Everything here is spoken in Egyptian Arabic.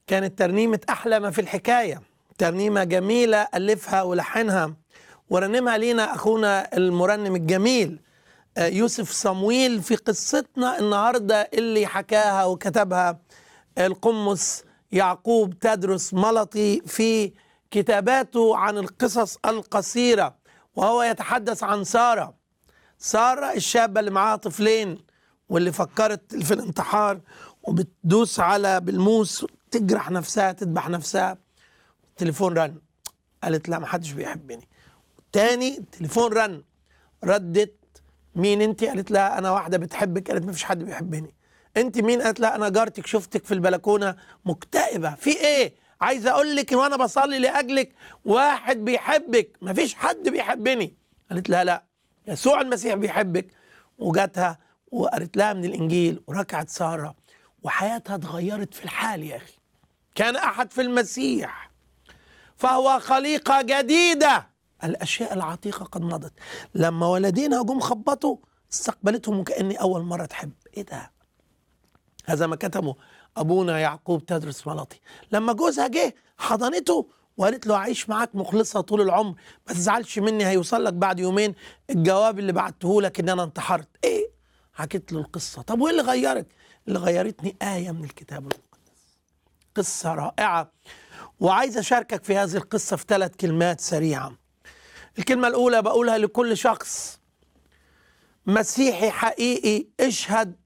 كانت ترنيمة أحلى ما في الحكاية ترنيمة جميلة ألفها ولحنها ورنمها لينا أخونا المرنم الجميل آه، يوسف صمويل في قصتنا النهاردة اللي حكاها وكتبها القمص يعقوب تدرس ملطي في كتاباته عن القصص القصيرة وهو يتحدث عن سارة سارة الشابة اللي معاها طفلين واللي فكرت في الانتحار وبتدوس على بالموس تجرح نفسها تذبح نفسها التليفون رن قالت لا ما حدش بيحبني تاني تليفون رن ردت مين انت قالت لها انا واحده بتحبك قالت ما فيش حد بيحبني انت مين قالت لها انا جارتك شفتك في البلكونه مكتئبه في ايه عايز اقول لك وانا بصلي لاجلك واحد بيحبك ما فيش حد بيحبني قالت لها لا يسوع المسيح بيحبك وجاتها وقالت لها من الانجيل وركعت ساره وحياتها اتغيرت في الحال يا اخي كان احد في المسيح فهو خليقه جديده الاشياء العتيقه قد مضت لما ولدينا جم خبطوا استقبلتهم وكاني اول مره تحب ايه ده هذا ما كتبه ابونا يعقوب تدرس ملطي لما جوزها جه حضنته وقالت له اعيش معاك مخلصه طول العمر ما تزعلش مني هيوصل لك بعد يومين الجواب اللي بعته لك ان انا انتحرت ايه حكيت له القصه طب وايه اللي غيرك اللي غيرتني ايه من الكتاب المقدس قصه رائعه وعايز اشاركك في هذه القصه في ثلاث كلمات سريعه الكلمه الاولى بقولها لكل شخص مسيحي حقيقي اشهد